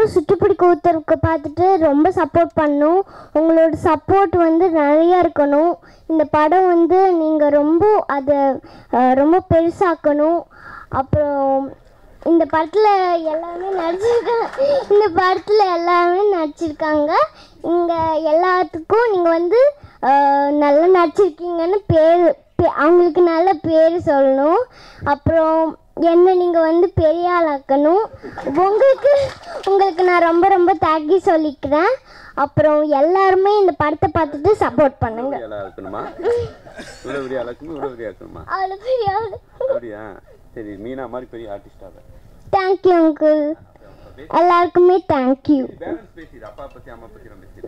எல்லாரும் சுற்றுப்படி கூத்தருக்கு பார்த்துட்டு ரொம்ப சப்போர்ட் பண்ணும் உங்களோட சப்போர்ட் வந்து நிறையா இருக்கணும் இந்த படம் வந்து நீங்கள் ரொம்ப அதை அஹ், ரொம்ப பெருசாக்கணும் அப்புறம் இந்த படத்தில் எல்லாமே நடிச்சிருக்காங்க இந்த படத்தில் எல்லாமே நடிச்சிருக்காங்க இங்கே எல்லாத்துக்கும் நீங்கள் வந்து அஹ், நல்லா நடிச்சிருக்கீங்கன்னு பேர் பே- அவங்களுக்கு நல்ல பேர் சொல்லணும் அப்புறம் என்ன நீங்கள் வந்து பெரிய ஆளாக்கணும் உங்களுக்கு உங்களுக்கு நான் ரொம்ப ரொம்ப தேங்க்யூ சொல்லிக்கிறேன் அப்புறம் எல்லாருமே இந்த படத்தை பார்த்துட்டு சப்போர்ட் பண்ணுங்க பெரிய ஆளா இருக்கணுமா இவ்வளோ பெரிய ஆளா இருக்கணுமா இவ்வளோ பெரிய இருக்கணுமா அவ்வளோ பெரிய ஆள் அப்படியா சரி மீனா மாதிரி பெரிய ஆர்டிஸ்டாக தேங்க்யூ அங்கிள் எல்லாருக்குமே தேங்க்யூ பேலன்ஸ் பேசிடு அப்பா பற்றி அம்மா பற்றி நம்ம பேசிடு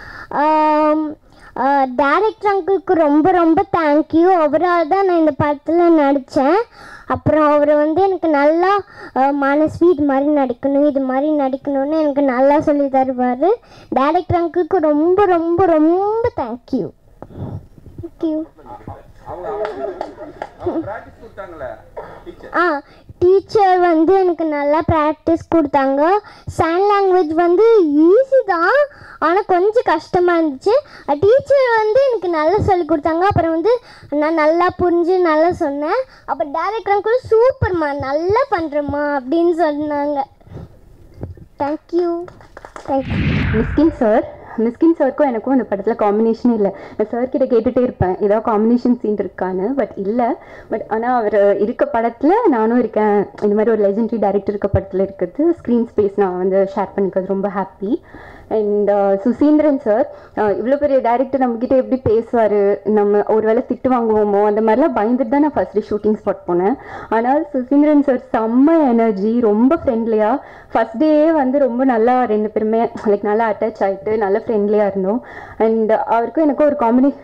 டேரக்டர் அங்கிளுக்கு ரொம்ப ரொம்ப தேங்க்யூ அவரால் தான் நான் இந்த படத்தில் நடித்தேன் அப்புறம் அவர் வந்து எனக்கு நல்லா அஹ், மனசு இது மாதிரி நடிக்கணும் இது மாதிரி நடிக்கணும்னு எனக்கு நல்லா சொல்லி தருவார் டேரக்டர் அங்கிளுக்கு ரொம்ப ரொம்ப ரொம்ப தேங்க்யூ தேங்க்யூ அவங்க அவங்க ப்ராக்டிஸ் கொடுத்தாங்களே டீச்சர் ஆ டீச்சர் வந்து எனக்கு நல்லா ப்ராக்டிஸ் கொடுத்தாங்க சைன் லாங்குவேஜ் வந்து ஈஸி தான் ஆனால் கொஞ்சம் கஷ்டமாக இருந்துச்சு டீச்சர் வந்து எனக்கு நல்லா சொல்லி கொடுத்தாங்க அப்புறம் வந்து நான் நல்லா புரிஞ்சு நல்லா சொன்னேன் அப்போ டேரக்டர் அங்கிள் சூப்பர்மா நல்லா பண்ணுறம்மா அப்படின்னு சொன்னாங்க thank you thank you Mysskin sir Mysskin சாருக்கும் எனக்கும் இந்த படத்தில் காம்பினேஷன் இல்லை நான் சார் கிட்ட கேட்டுகிட்டே இருப்பேன் ஏதாவது காம்பினேஷன் சீன் இருக்கான்னு பட் இல்லை பட் ஆனால் அவர் இருக்க படத்தில் நானும் இருக்கேன் இந்த மாதிரி ஒரு லெஜெண்டரி டைரக்டர் இருக்க படத்தில் இருக்கிறது ஸ்க்ரீன் ஸ்பேஸ் நான் வந்து ஷேர் பண்ணிக்கிறது ரொம்ப ஹாப்பி அண்ட் சுசீந்திரன் சார் இவ்வளோ பெரிய டைரக்டர் நம்மக்கிட்ட எப்படி பேசுவார் நம்ம ஒரு வேளை திட்டு வாங்குவோமோ அந்த மாதிரிலாம் பயந்துட்டு தான் நான் ஃபஸ்ட்டு ஷூட்டிங் ஸ்பாட் போனேன் ஆனால் சுசீந்திரன் சார் செம்ம எனர்ஜி ரொம்ப ஃப்ரெண்ட்லியாக ஃபஸ்ட் டேயே வந்து ரொம்ப நல்லா ரெண்டு பேருமே லைக் நல்லா அட்டாச் ஆகிட்டு நல்லா ஃப்ரெண்ட்லியாக இருந்தோம் அண்ட் அவருக்கும் எனக்கும் ஒரு காம்பினேஷன்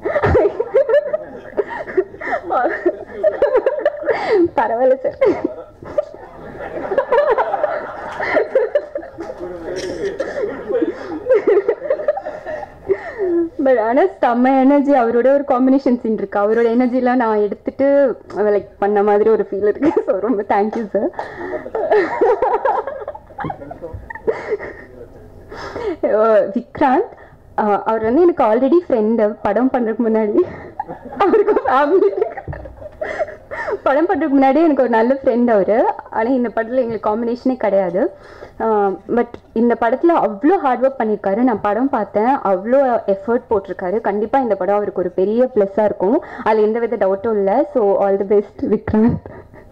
பரவாயில்ல சார் பட் ஆனால் செம்ம எனர்ஜி அவரோட ஒரு காம்பினேஷன் சீன் இருக்கு அவரோட எனர்ஜிலாம் நான் எடுத்துட்டு லைக் பண்ண மாதிரி ஒரு ஃபீல் இருக்கு ஸோ ரொம்ப தேங்க்யூ சார் விக்ராந்த் அஹ் அவர் வந்து எனக்கு ஆல்ரெடி ஃப்ரெண்டு படம் பண்ணுறதுக்கு முன்னாடி அவருக்கு ஃபேமிலி படம் பண்ணுறதுக்கு முன்னாடி எனக்கு ஒரு நல்ல ஃப்ரெண்ட் அவர் ஆனால் இந்த படத்தில் எங்களுக்கு காம்பினேஷனே கிடையாது பட் இந்த படத்தில் அவ்வளோ ஹார்ட் ஒர்க் பண்ணியிருக்காரு நான் படம் பார்த்தேன் அவ்வளோ எஃபர்ட் போட்டிருக்காரு கண்டிப்பாக இந்த படம் அவருக்கு ஒரு பெரிய ப்ளஸ்ஸாக இருக்கும் அதில் எந்த வித டவுட்டும் இல்லை so all the best Vikranth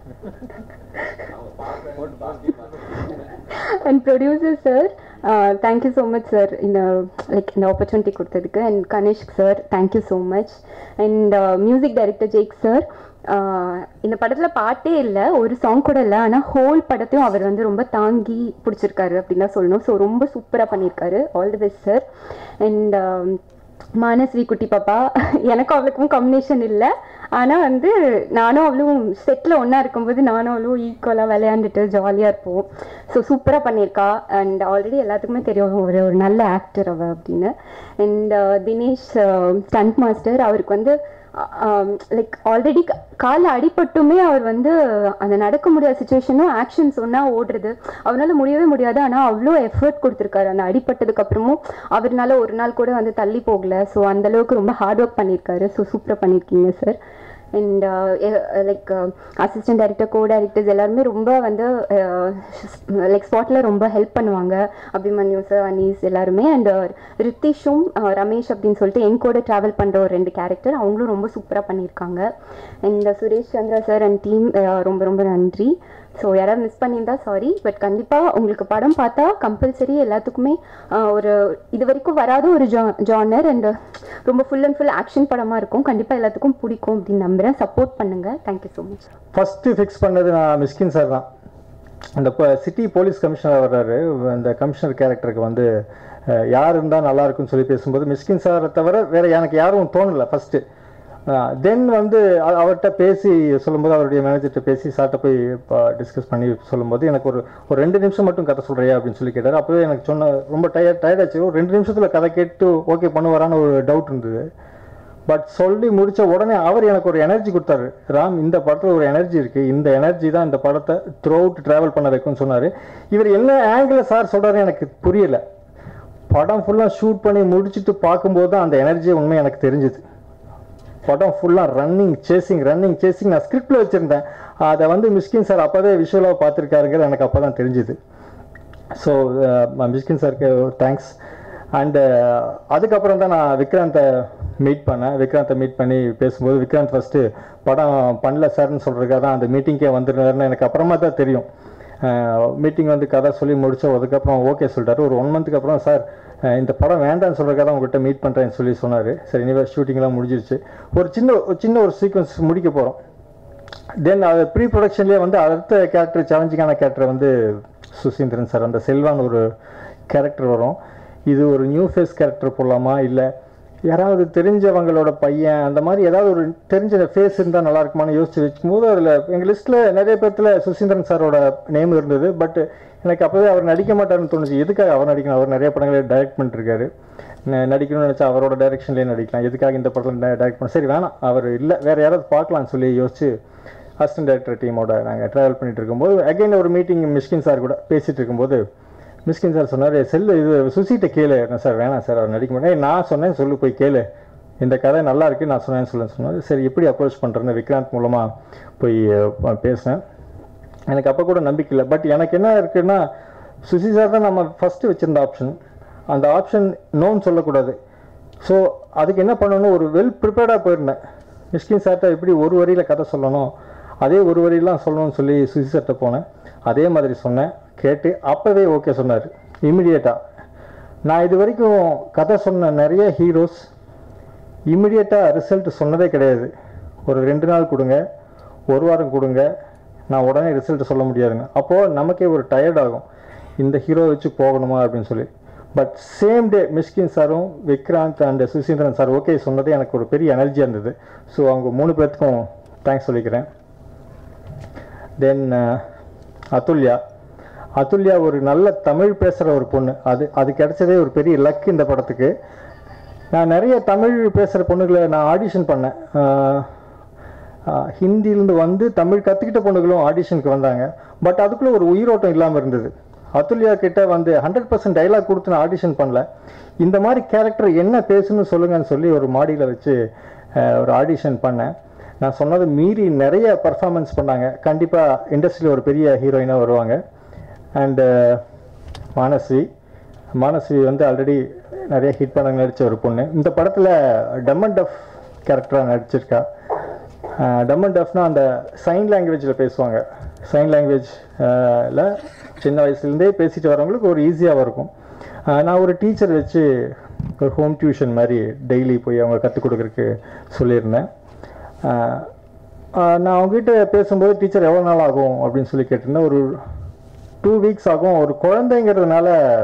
and producer sir thank you so much sir இந்த லைக் இந்த ஆப்பர்ச்சுனிட்டி கொடுத்ததுக்கு and Ganesh sir thank you so much and music director Jakes sir இந்த படத்தில் பாட்டே இல்லை ஒரு சாங் கூட இல்லை ஆனால் ஹோல் படத்தையும் அவர் வந்து ரொம்ப தாங்கி பிடிச்சிருக்காரு அப்படின்னு தான் சொல்லணும் ஸோ ரொம்ப சூப்பராக பண்ணியிருக்காரு all the best sir and Manasvi குட்டி பாப்பா எனக்கும் அவளுக்கும் காம்பினேஷன் இல்லை ஆனால் வந்து நானும் அவளும் செட்டில் ஒன்றா இருக்கும்போது நானும் அவளும் ஈக்குவலாக விளையாண்டுட்டு ஜாலியாக இருப்போம் ஸோ சூப்பராக பண்ணியிருக்கா அண்ட் ஆல்ரெடி எல்லாத்துக்குமே தெரியும் ஒரு ஒரு நல்ல ஆக்டர் அவள் அப்படின்னு அண்ட் தினேஷ் ஸ்டண்ட் மாஸ்டர் அவருக்கு வந்து லைக் ஆல்ரெடி காலில் அடிபட்டுமே அவர் வந்து அந்த நடக்க முடியாத சுச்சுவேஷனும் ஆக்ஷன் சொன்னால் ஓடுறது அவரால் முடியவே முடியாது ஆனால் அவ்வளோ எஃபர்ட் கொடுத்துருக்காரு அந்த அடிபட்டதுக்கு அப்புறமும் அவர்னால ஒரு நாள் கூட வந்து தள்ளி போகல ஸோ அந்த அளவுக்கு ரொம்ப ஹார்ட் ஒர்க் பண்ணியிருக்காரு ஸோ சூப்பராக பண்ணியிருக்கீங்க sir and like assistant director co directors எல்லாருமே ரொம்ப வந்து லைக் ஸ்பாட்டில் ரொம்ப ஹெல்ப் பண்ணுவாங்க அபிமன்யு சார் அனீஸ் எல்லாருமே அண்ட் ரித்திஷும் uh, ரமேஷ் அப்படின்னு சொல்லிட்டு என் கூட ட்ராவல் பண்ணுற ஒரு ரெண்டு கேரக்டர் அவங்களும் ரொம்ப சூப்பராக பண்ணியிருக்காங்க and Suresh Chandra sir and team ரொம்ப ரொம்ப நன்றி ஸோ யாராவது மிஸ் பண்ணியிருந்தா சாரி பட் கண்டிப்பாக உங்களுக்கு படம் பார்த்தா கம்பல்சரி எல்லாத்துக்குமே uh, ஒரு இது வரைக்கும் வராத ஒரு ஜா ஜானர் அண்ட் ரொம்ப ஃபுல் அண்ட் ஃபுல் ஆக்ஷன் படமாக இருக்கும் கண்டிப்பாக எல்லாத்துக்கும் பிடிக்கும் அப்படின்னு நம்புகிறேன் சப்போர்ட் பண்ணுங்கள் thank you so much first fix பண்ணது நான் மிஸ்கின் சார் தான் அந்த சிட்டி போலீஸ் கமிஷனர் வர்றாரு அந்த கமிஷனர் கேரக்டருக்கு வந்து அஹ், யார் இருந்தால் நல்லா இருக்கும்னு சொல்லி பேசும்போது மிஸ்கின் சாரை தவிர வேற எனக்கு யாரும் தோணலை ஃபஸ்ட்டு தென் வந்து அ- அவர்கிட்ட பேசி சொல்லும்போது அவருடைய மேனேஜர்கிட்ட பேசி சார்கிட்ட போய் டிஸ்கஸ் பண்ணி சொல்லும்போது எனக்கு ஒரு ஒரு ரெண்டு நிமிஷம் மட்டும் கதை சொல்கிறியா அப்படின்னு சொல்லி கேட்டார் அப்போவே எனக்கு சொன்ன ரொம்ப டயர்ட் டயர்டாச்சு ஒரு ரெண்டு நிமிஷத்தில் கதை கேட்டு ஓகே பண்ணுவாரான்னு ஒரு டவுட் இருந்தது பட் சொல்லி முடிச்ச உடனே அவர் எனக்கு ஒரு எனர்ஜி கொடுத்தாரு ராம் இந்த படத்தில் ஒரு எனர்ஜி இருக்கு இந்த எனர்ஜி தான் இந்த படத்தை த்ரூ அவுட் ட்ராவல் பண்ண வைக்கும்னு சொன்னார் இவர் என்ன ஆங்கிள் சார் சொல்றாரு எனக்கு புரியல படம் ஃபுல்லாக ஷூட் பண்ணி முடிச்சுட்டு பார்க்கும்போது தான் அந்த எனர்ஜி உண்மை எனக்கு தெரிஞ்சுது படம் ஃபுல்லாக ரன்னிங் சேசிங் ரன்னிங் சேசிங் நான் ஸ்கிரிப்டில் வச்சுருந்தேன் அதை வந்து மிஸ்கின் சார் அப்போவே விஷுவலாக பார்த்துருக்காருங்கிறது எனக்கு அப்போ தான் தெரிஞ்சுது ஸோ மிஸ்கின் சாருக்கு தேங்க்ஸ் அண்டு அதுக்கப்புறம் தான் நான் விக்ராந்தை மீட் பண்ணேன் விக்ராந்தை மீட் பண்ணி பேசும்போது விக்ராந்த் ஃபஸ்ட்டு படம் பண்ணல சார்னு சொல்கிறதுக்காக தான் அந்த மீட்டிங்கே வந்துருந்தாருன்னு எனக்கு அப்புறமா தான் தெரியும் மீட்டிங் வந்து கதை சொல்லி முடிச்சோம் அதுக்கப்புறம் ஓகே சொல்லிட்டாரு ஒரு ஒன் மந்த்துக்கு அப்புறம் சார் அஹ் இந்த படம் வேண்டாம்னு சொல்கிறக்காக தான் உங்கள்கிட்ட மீட் பண்ணுறேன்னு சொல்லி சொன்னார் சரி இனிமேல் ஷூட்டிங்லாம் முடிஞ்சிருச்சு ஒரு சின்ன ஒரு சின்ன ஒரு சீக்வன்ஸ் முடிக்க போகிறோம் தென் அது ப்ரீ ப்ரொடக்ஷன்லேயே வந்து அடுத்த கேரக்டர் சேலஞ்சிங்கான கேரக்டர் வந்து சுசீந்திரன் சார் அந்த செல்வான் ஒரு கேரக்டர் வரும் இது ஒரு நியூ ஃபேஸ் கேரக்டர் போடலாமா இல்லை யாராவது தெரிஞ்சவங்களோட பையன் அந்த மாதிரி ஏதாவது ஒரு தெரிஞ்ச ஃபேஸ் இருந்தால் நல்லா இருக்குமான்னு யோசிச்சு வச்சுக்கும்போது அதில் எங்கள் லிஸ்ட்டில் நிறைய பேர்த்தில் சுசீந்திரன் சாரோட நேம் இருந்தது பட் எனக்கு அப்போவே அவர் நடிக்க மாட்டாருன்னு தோணுச்சு எதுக்காக அவர் நடிக்கணும் அவர் நிறைய படங்களை டைரக்ட் பண்ணிருக்காரு ந- நடிக்கணும்னு நினச்சா அவரோட டைரக்ஷன்லேயே நடிக்கலாம் எதுக்காக இந்த படத்தில் டைரக்ட் பண்ண சரி வேணாம் அவர் இல்லை வேறு யாராவது பார்க்கலாம்னு சொல்லி யோசிச்சு அசிஸ்டன்ட் டைரக்டர் டீமோட நாங்கள் ட்ராவல் பண்ணிட்டு இருக்கும்போது அகைன் ஒரு மீட்டிங் மிஷ்கின் சார் கூட பேசிட்டு இருக்கும்போது மிஸ்கின் சார் சொன்னார் செல்லு இது சுசிட்ட கேளு நான் சார் வேணாம் சார் அவர் நடிக்க மாட்டேன் நான் சொன்னேன் சொல்லு போய் கேளு இந்த கதை நல்லா இருக்கு நான் சொன்னேன்னு சொல்ல சொன்னார் சரி எப்படி அப்ரோச் பண்ணுறேன்னு விக்ராந்த் மூலமாக போய் அஹ், பேசினேன் எனக்கு அப்போ கூட நம்பிக்கை இல்லை பட் எனக்கு என்ன இருக்குன்னா சுசி சார் தான் நம்ம ஃபஸ்ட்டு வச்சிருந்த ஆப்ஷன் அந்த ஆப்ஷன் நோன்னு சொல்லக்கூடாது ஸோ அதுக்கு என்ன பண்ணணும் ஒரு வெல் ப்ரிப்பேர்டாக போயிருந்தேன் மிஸ்கின் சார்கிட்ட எப்படி ஒரு வரியில் கதை சொல்லணும் அதே ஒரு வரியெல்லாம் சொல்லணும்னு சொல்லி சுசி சார்கிட்ட போனேன் அதே மாதிரி சொன்னேன் கேட்டு அப்போவே ஓகே சொன்னார் இமிடியேட்டாக நான் இது வரைக்கும் கதை சொன்ன நிறைய ஹீரோஸ் இமிடியேட்டாக ரிசல்ட் சொன்னதே கிடையாது ஒரு ரெண்டு நாள் கொடுங்க ஒரு வாரம் கொடுங்க நான் உடனே ரிசல்ட் சொல்ல முடியாதுங்க அப்போது நமக்கே ஒரு டயர்ட் ஆகும் இந்த ஹீரோ வச்சு போகணுமா அப்படின்னு சொல்லி பட் சேம் டே மிஷ்கின் சாரும் Vikranth and Suseenthiran sir okay சொன்னதே எனக்கு ஒரு பெரிய எனர்ஜியாக இருந்தது ஸோ அவங்க மூணு பேர்த்துக்கும் தேங்க்ஸ் சொல்லிக்கிறேன் தென் அதுல்யா அதுல்யா ஒரு நல்ல தமிழ் பேசுகிற ஒரு பொண்ணு அது அது கிடைச்சதே ஒரு பெரிய லக் இந்த படத்துக்கு நான் நிறைய தமிழ் பேசுகிற பொண்ணுகளை நான் ஆடிஷன் பண்ணேன் ஆஹ், ஆஹ், ஹிந்தியிலேருந்து வந்து தமிழ் கற்றுக்கிட்ட பொண்ணுகளும் ஆடிஷனுக்கு வந்தாங்க பட் அதுக்குள்ளே ஒரு உயிரோட்டம் இல்லாமல் இருந்தது அதுல்யா கிட்ட வந்து ஹண்ட்ரட் பர்சன்ட் டைலாக் கொடுத்து நான் ஆடிஷன் பண்ணல இந்த மாதிரி கேரக்டர் என்ன பேசணும்னு சொல்லுங்கன்னு சொல்லி ஒரு மாடியில் வச்சு ஆஹ், ஒரு ஆடிஷன் பண்ணேன் நான் சொன்னது மீறி நிறைய பர்ஃபார்மன்ஸ் பண்ணாங்க கண்டிப்பாக இண்டஸ்ட்ரியில் ஒரு பெரிய ஹீரோயினாக வருவாங்க அண்டு மானஸ்வி மானஸ்வி வந்து ஆல்ரெடி நிறைய ஹிட் படம் நடித்த ஒரு பொண்ணு இந்த படத்தில் டம்மன் டஃப் கேரக்டராக நடிச்சிருக்கா டம்மன் டஃப்னா அந்த சைன் லாங்குவேஜில் பேசுவாங்க சைன் லாங்குவேஜில் சின்ன வயசுலேருந்தே பேசிட்டு வரவங்களுக்கு ஒரு ஈஸியாக இருக்கும் ஆஹ் நான் ஒரு டீச்சர் வச்சு ஒரு ஹோம் டியூஷன் மாதிரி டெய்லி போய் அவங்க கற்றுக் கொடுக்குறதுக்கு சொல்லியிருந்தேன் ஆஹ் ஆஹ் நான் அவங்ககிட்ட பேசும்போது டீச்சர் எவ்வளோ நாள் ஆகும் அப்படின்னு சொல்லி கேட்டிருந்தேன் ஒரு டூ வீக்ஸ் ஆகும் ஒரு குழந்தைங்கிறதுனால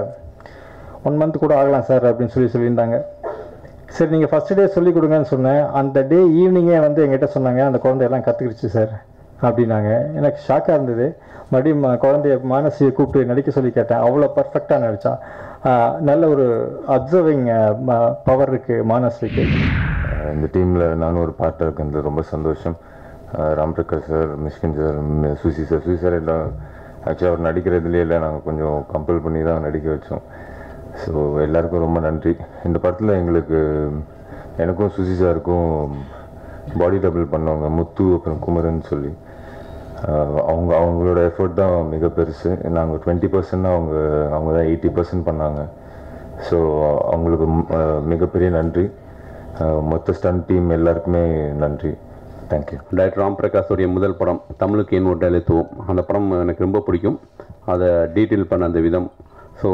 ஒன் மந்த் கூட ஆகலாம் சார் அப்படின்னு சொல்லி சொல்லியிருந்தாங்க சரி நீங்கள் ஃபஸ்ட் டே சொல்லி கொடுங்கன்னு சொன்னேன் அந்த டே ஈவினிங்கே வந்து எங்கிட்ட சொன்னாங்க அந்த குழந்தையெல்லாம் கற்றுக்கிடுச்சு சார் அப்படின்னாங்க எனக்கு ஷாக்காக இருந்தது மறுபடியும் ம- குழந்தைய மானசியை கூப்பிட்டு நடிக்க சொல்லி கேட்டேன் அவ்வளோ பர்ஃபெக்டாக நடித்தா நல்ல ஒரு அப்சர்விங் பவர் இருக்குது மானஸ்விக்கு அஹ் இந்த டீமில் நானும் ஒரு பார்ட்டாக இருக்கிறது ரொம்ப சந்தோஷம் அஹ் ராம் பிரகாஷ் சார் மிஷ்கின் சார் ம், சுசி சார் சுசி சார் எல்லாம் ஆக்சுவலாக அவர் நடிக்கிறதுலேயே இல்லை நாங்கள் கொஞ்சம் கம்பல் பண்ணி தான் நடிக்க வச்சோம் ஸோ எல்லாருக்கும் ரொம்ப நன்றி இந்த படத்தில் எங்களுக்கு எனக்கும் சுசி சாருக்கும் பாடி டபுள் பண்ணவங்க முத்து அப்புறம் குமரன் சொல்லி அஹ் அவங்க அவங்களோட எஃபர்ட் தான் மிக பெருசு நாங்கள் டுவெண்ட்டி பர்சன்ட் அவங்க அவங்க தான் எயிட்டி பர்சன்ட் பண்ணாங்க ஸோ அவங்களுக்கு ம், அஹ், மிகப்பெரிய நன்றி அஹ், மொத்த ஸ்டன் டீம் எல்லாருக்குமே நன்றி தேங்க்யூ டைரக்டர் ராம் பிரகாஷோடைய முதல் படம் தமிழுக்கு என் ஒரு எழுத்துவோம் அந்த படம் எனக்கு ரொம்ப பிடிக்கும் அதை டீட்டெயில் பண்ண அந்த விதம் ஸோ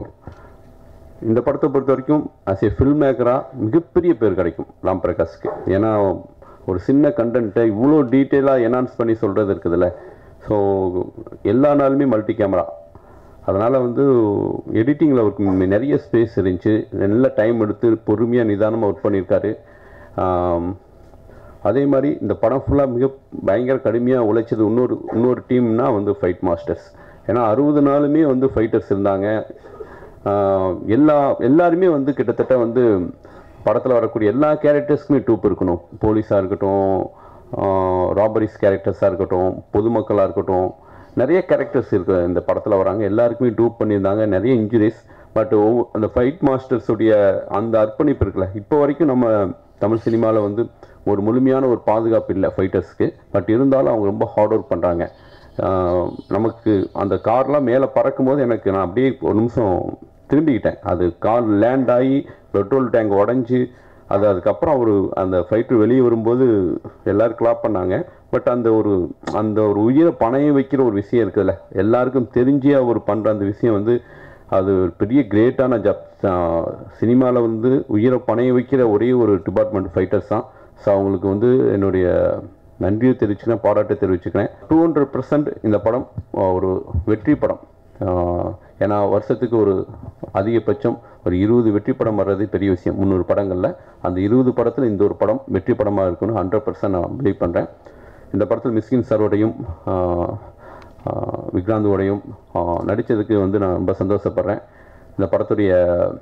இந்த படத்தை பொறுத்த வரைக்கும் ஆஸ் ஏ ஃபில்ம் மேக்கராக மிகப்பெரிய பேர் கிடைக்கும் ராம் பிரகாஷ்க்கு ஏன்னா ஒரு சின்ன கண்டென்ட்டை இவ்வளோ டீட்டெயிலாக என்ஹான்ஸ் பண்ணி சொல்கிறது இருக்குதுல்ல ஸோ எல்லா நாளுமே மல்டி கேமரா அதனால் வந்து எடிட்டிங்கில் அவருக்கு நிறைய ஸ்பேஸ் இருந்துச்சு நல்ல டைம் எடுத்து பொறுமையாக நிதானமாக ஒர்க் பண்ணியிருக்காரு ஆம், அதே மாதிரி இந்த படம் ஃபுல்லாக மிக பயங்கர கடுமையாக உழைச்சது இன்னொரு இன்னொரு டீம்னா வந்து ஃபைட் மாஸ்டர்ஸ் ஏன்னா அறுபது நாளுமே வந்து ஃபைட்டர்ஸ் இருந்தாங்க ஆஹ் எல்லா எல்லாருமே வந்து கிட்டத்தட்ட வந்து படத்தில் வரக்கூடிய எல்லா கேரக்டர்ஸ்க்குமே டூப் இருக்கணும் போலீஸாக இருக்கட்டும் ராபரிஸ் கேரக்டர்ஸாக இருக்கட்டும் பொதுமக்களாக இருக்கட்டும் நிறைய கேரக்டர்ஸ் இருக்கு இந்த படத்தில் வராங்க எல்லாருக்குமே டூப் பண்ணியிருந்தாங்க நிறைய இன்ஜுரிஸ் பட் அந்த ஃபைட் மாஸ்டர்ஸுடைய அந்த அர்ப்பணிப்பு இருக்குல்ல இப்போ வரைக்கும் நம்ம தமிழ் சினிமாவில் வந்து ஒரு முழுமையான ஒரு பாதுகாப்பு இல்லை ஃபைட்டர்ஸ்க்கு பட் இருந்தாலும் அவங்க ரொம்ப ஹார்ட் ஒர்க் பண்ணுறாங்க நமக்கு அந்த கார்லாம் மேலே பறக்கும் போது எனக்கு நான் அப்படியே ஒரு நிமிஷம் திரும்பிக்கிட்டேன் அது கார் லேண்ட் ஆகி பெட்ரோல் டேங்க் உடஞ்சி அது அதுக்கப்புறம் அவர் அந்த ஃபைட்டர் வெளியே வரும்போது எல்லாரும் கிளாப் பண்ணாங்க பட் அந்த ஒரு அந்த ஒரு உயிரை பணைய வைக்கிற ஒரு விஷயம் இருக்குதுல்ல எல்லாருக்கும் தெரிஞ்சே அவர் பண்ணுற அந்த விஷயம் வந்து அது ஒரு பெரிய கிரேட்டான ஜப் சினிமாவில் வந்து உயிரை பணைய வைக்கிற ஒரே ஒரு டிபார்ட்மெண்ட் ஃபைட்டர்ஸ் தான் ஸோ அவங்களுக்கு வந்து என்னுடைய நன்றியை தெரிவிச்சுக்கிறேன் பாராட்டை தெரிவிச்சுக்கிறேன் டூ ஹண்ட்ரட் இந்த படம் அஹ், ஒரு வெற்றி படம் அஹ், ஏன்னா வருஷத்துக்கு ஒரு அதிகபட்சம் ஒரு இருபது வெற்றி படம் வர்றது பெரிய விஷயம் முந்நூறு படங்களில் அந்த இருபது படத்தில் இந்த ஒரு படம் வெற்றி படமாக இருக்குன்னு ஹண்ட்ரட் பர்சன்ட் நான் பிலீவ் பண்ணுறேன் இந்த படத்தில் மிஸ்கின் சாரோடையும் ஆஹ், ஆஹ், விக்ராந்தோடையும் ஆஹ், நடித்ததுக்கு வந்து நான் ரொம்ப சந்தோஷப்படுறேன் இந்த படத்துடைய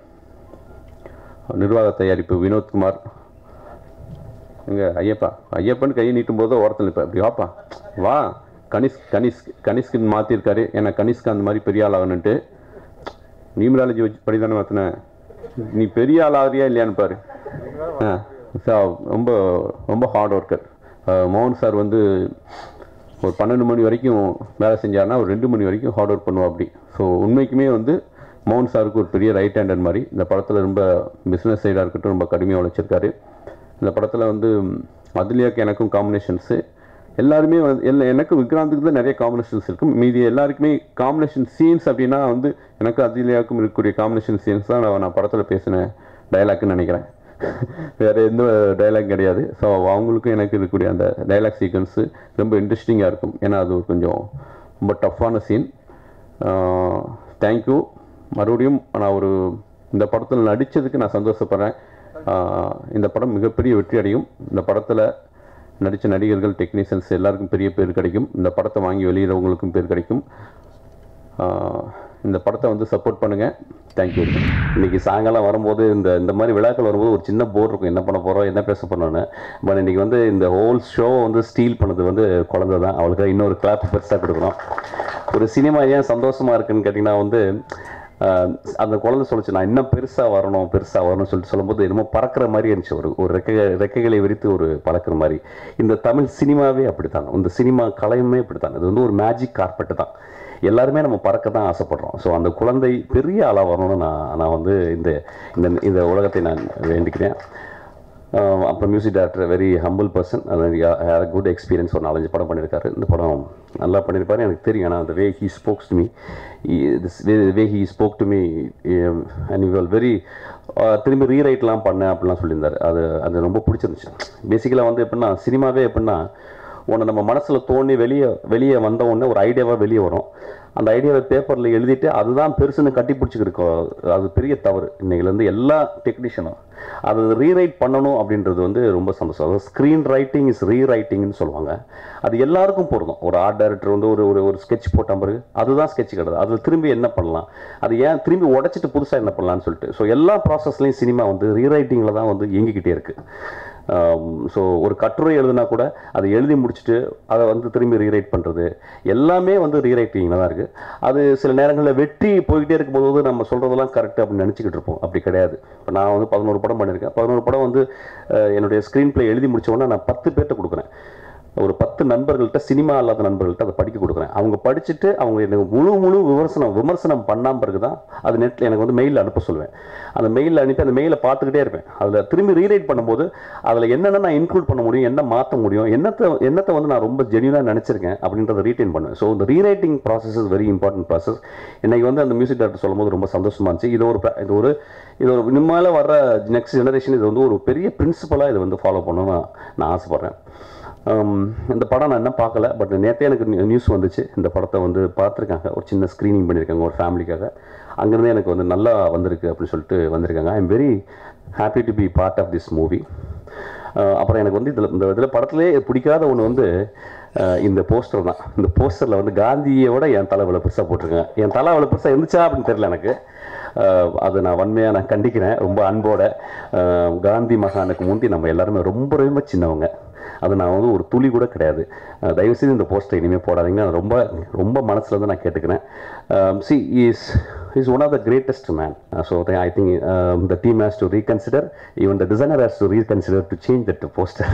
நிர்வாக தயாரிப்பு வினோத்குமார் எங்க ஐயப்பா ஐயப்பன் கையை நீட்டும் போது ஓரத்தில் நிற்பா இப்படி வாப்பா வா கனிஷ் கனிஷ் கனிஷ்குன்னு மாற்றிருக்காரு ஏன்னா கனிஷ்க்கு அந்த மாதிரி பெரிய ஆள் ஆகணுன்ட்டு நியூமராலஜி வச்சு படி தானே மாற்றினேன் நீ பெரிய ஆள் ஆகிறியா இல்லையான்னு பாரு ஆ ஸோ ரொம்ப ரொம்ப ஹார்ட் ஒர்க்கர் மோகன் சார் வந்து ஒரு பன்னெண்டு மணி வரைக்கும் வேலை செஞ்சாருன்னா ஒரு ரெண்டு மணி வரைக்கும் ஹார்ட் ஒர்க் பண்ணுவா அப்படி ஸோ உண்மைக்குமே வந்து மோகன் சாருக்கு ஒரு பெரிய ரைட் ஹேண்டர் மாதிரி இந்த படத்தில் ரொம்ப பிஸ்னஸ் சைடாக இருக்கட்டும் ரொம்ப கடுமையாக உழைச்சிருக்காரு இந்த படத்தில் வந்து அதுலியாக்கு எனக்கும் காம்பினேஷன்ஸு எல்லாருமே வந்து எல்லா எனக்கும் விக்ராந்துக்கு தான் நிறைய காம்பினேஷன்ஸ் இருக்கும் மீதி எல்லாருக்குமே காம்பினேஷன் சீன்ஸ் அப்படின்னா வந்து எனக்கு அதிலியாக்கும் இருக்கக்கூடிய காம்பினேஷன் சீன்ஸ் தான் நான் நான் படத்தில் பேசின டைலாக்னு நினைக்கிறேன் வேறு எந்த டைலாக் கிடையாது ஸோ அவங்களுக்கும் எனக்கு இருக்கக்கூடிய அந்த டைலாக் சீக்வன்ஸு ரொம்ப இன்ட்ரெஸ்டிங்காக இருக்கும் ஏன்னா அது ஒரு கொஞ்சம் ரொம்ப டஃப்பான சீன் தேங்க்யூ மறுபடியும் நான் ஒரு இந்த படத்தில் நடித்ததுக்கு நான் சந்தோஷப்படுறேன் ஆஹ் இந்த படம் மிகப்பெரிய வெற்றி அடையும் இந்த படத்தில் நடித்த நடிகர்கள் டெக்னீஷியன்ஸ் எல்லாருக்கும் பெரிய பேர் கிடைக்கும் இந்த படத்தை வாங்கி வெளியிடவங்களுக்கும் பேர் கிடைக்கும் ஆஹ் இந்த படத்தை வந்து சப்போர்ட் பண்ணுங்கள் தேங்க்யூ இன்னைக்கு சாயங்காலம் வரும்போது இந்த இந்த மாதிரி விழாக்கள் வரும்போது ஒரு சின்ன போர் இருக்கும் என்ன பண்ண போகிறோம் என்ன பேச போறோம்னு பட் இன்னைக்கு வந்து இந்த ஹோல் ஷோ வந்து ஸ்டீல் பண்ணது வந்து குழந்தை தான் அவளுக்கு இன்னொரு கிளாப் பெருசாக கொடுக்கணும் ஒரு சினிமா ஏன் சந்தோஷமா இருக்குன்னு கேட்டிங்கன்னா வந்து ஆஹ், அந்த குழந்தை சொல்லுச்சு நான் இன்னும் பெருசாக வரணும் பெருசாக வரணும்னு சொல்லிட்டு சொல்லும்போது என்னமோ பறக்கிற மாதிரி இருந்துச்சு ஒரு ஒரு ரெக்கை ரெக்கைகளை விரித்து ஒரு பறக்கிற மாதிரி இந்த தமிழ் சினிமாவே அப்படித்தான் இந்த சினிமா கலையுமே இப்படித்தான் இது வந்து ஒரு மேஜிக் கார்பெட்டு தான் எல்லாருமே நம்ம பறக்க தான் ஆசைப்படுறோம் ஸோ அந்த குழந்தை பெரிய ஆளாக வரணும்னு நான் நான் வந்து இந்த இந்த இந்த உலகத்தை நான் வேண்டிக்கிறேன் ஆஹ் அப்புறம் music director very humble person அது குட் எக்ஸ்பீரியன்ஸ் ஒரு நாலஞ்சு படம் பண்ணியிருக்காரு இந்த படம் நல்லா பண்ணியிருப்பாரு எனக்கு தெரியும் ஆனால் அந்த way he spokes to me way he spoke to me and you all very திரும்பி ரீரைட்லாம் பண்ணேன் அப்படிலாம் சொல்லியிருந்தாரு அது அது ரொம்ப பிடிச்சிருந்துச்சு பேசிக்கலாக வந்து எப்படின்னா சினிமாவே எப்படின்னா உன்னை நம்ம மனசில் தோண்டி வெளியே வெளியே வந்த உடனே ஒரு ஐடியாவாக வெளியே வரும் அந்த ஐடியாவை பேப்பரில் எழுதிட்டு அதுதான் பெருசுன்னு கட்டி பிடிச்சிக்கிருக்கோம் அது பெரிய தவறு இன்னைக்குலேருந்து எல்லா டெக்னீஷியனும் அது ரீரைட் பண்ணணும் அப்படின்றது வந்து ரொம்ப சந்தோஷம் அதாவது ஸ்க்ரீன் ரைட்டிங் இஸ் ரீரைட்டிங்னு சொல்லுவாங்க அது எல்லாருக்கும் பொருந்தும் ஒரு ஆர்ட் டைரக்டர் வந்து ஒரு ஒரு ஒரு ஸ்கெட்ச் போட்ட பிறகு அதுதான் ஸ்கெட்ச் கிடையாது அதில் திரும்பி என்ன பண்ணலாம் அது ஏன் திரும்பி உடைச்சிட்டு புதுசாக என்ன பண்ணலாம்னு சொல்லிட்டு ஸோ எல்லா ப்ராசஸ்லையும் சினிமா வந்து ரீரைட்டிங்கில் தான் வந்து இயங்கிக்கிட்டே இருக்குது ஸோ ஒரு கட்டுரை எழுதுனா கூட அதை எழுதி முடிச்சுட்டு அதை வந்து திரும்பி ரீரைட் பண்ணுறது எல்லாமே வந்து ரீரைட்டிங்கில் தான் இருக்குது அது சில நேரங்களில் வெற்றி போய்கிட்டே இருக்கும்போது நம்ம சொல்கிறதெல்லாம் கரெக்ட் அப்படின்னு நினச்சிக்கிட்டு இருப்போம் அப்படி கிடையாது இப்போ நான் வந்து பதினோரு படம் பண்ணியிருக்கேன் பதினோரு படம் வந்து அஹ், என்னுடைய ஸ்க்ரீன் ப்ளே எழுதி முடிச்ச உடனே நான் பத்து பேர்கிட்ட கொடுக்குறேன் ஒரு பத்து நண்பர்கள்ட்ட சினிமா இல்லாத நண்பர்கள்ட்ட அதை படிக்க கொடுக்குறேன் அவங்க படிச்சுட்டு அவங்க எனக்கு முழு முழு விமர்சனம் விமர்சனம் பண்ணாம பிறகு தான் அது நெட்டில் எனக்கு வந்து மெயிலில் அனுப்ப சொல்லுவேன் அந்த மெயிலில் அனுப்பி அந்த மெயிலை பார்த்துக்கிட்டே இருப்பேன் அதில் திரும்பி ரீரைட் பண்ணும்போது அதில் என்னென்ன நான் இன்க்ளூட் பண்ண முடியும் என்ன மாற்ற முடியும் என்னத்தை என்னத்தை வந்து நான் ரொம்ப ஜென்யூனாக நினச்சிருக்கேன் அப்படின்றத ரீட்டைன் பண்ணுவேன் ஸோ இந்த rewriting process is very important process இன்னைக்கு வந்து அந்த மியூசிக் டேரக்டர் சொல்லும்போது ரொம்ப சந்தோஷமா இருந்துச்சு இது ஒரு pra- இது ஒரு இது ஒரு இனிமேல் வர நெக்ஸ்ட் ஜெனரேஷன் இது வந்து ஒரு பெரிய பிரின்சிபலாக இது வந்து ஃபாலோ பண்ணணும்னு நான் ஆசைப்பட்றேன் Um, இந்த படம் நான் என்ன பார்க்கல பட் நேற்றே எனக்கு நியூஸ் வந்துச்சு இந்த படத்தை வந்து பார்த்துருக்காங்க ஒரு சின்ன ஸ்க்ரீனிங் பண்ணியிருக்காங்க ஒரு ஃபேமிலிக்காக அங்கேருந்து எனக்கு வந்து நல்லா வந்திருக்கு அப்படின்னு சொல்லிட்டு வந்திருக்காங்க I am very happy to be part of this movie uh அப்புறம் எனக்கு வந்து இதில் இந்த இதில் படத்திலே பிடிக்காத ஒன்று வந்து அஹ் இந்த போஸ்டர் தான் இந்த போஸ்டரில் வந்து காந்தியோட என் தலை இவ்வளோ பெருசாக போட்டிருக்கேன் என் தலை அவ்வளோ பெருசாக இருந்துச்சா அப்படின்னு தெரியல எனக்கு அஹ் அது நான் வன்மையாக நான் கண்டிக்கிறேன் ரொம்ப அன்போட அஹ் காந்தி மகானுக்கு முந்தி நம்ம எல்லாருமே ரொம்ப ரொம்ப சின்னவங்க அது நான் வந்து ஒரு துளி கூட கிடையாது அஹ் தயவுசெய்து இந்த போஸ்டர் இனிமேல் போடாதீங்க நான் ரொம்ப ரொம்ப மனசுல இருந்து நான் கேட்டுக்கிறேன் she is is one of the greatest man so I think the team has to reconsider even the designer has to reconsider to change that poster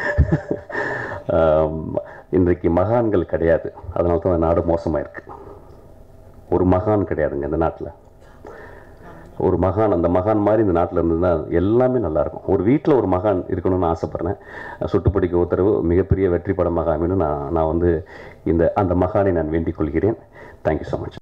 இன்றைக்கு மகான்கள் கிடையாது அதனால தான் இந்த நாடு மோசமாக இருக்கு ஒரு மகான் கிடையாதுங்க இந்த நாட்டில் ஒரு மகான் அந்த மகான் மாதிரி இந்த நாட்டில் இருந்ததுன்னா எல்லாமே நல்லா இருக்கும் ஒரு வீட்டில் ஒரு மகான் இருக்கணும்னு ஆசைப்பட்றேன் சுட்டுப்படிக்க உத்தரவு மிகப்பெரிய வெற்றி படமாக அமையணும் நான் நான் வந்து இந்த அந்த மகானை நான் வேண்டிக் கொள்கிறேன் தேங்க்யூ ஸோ மச்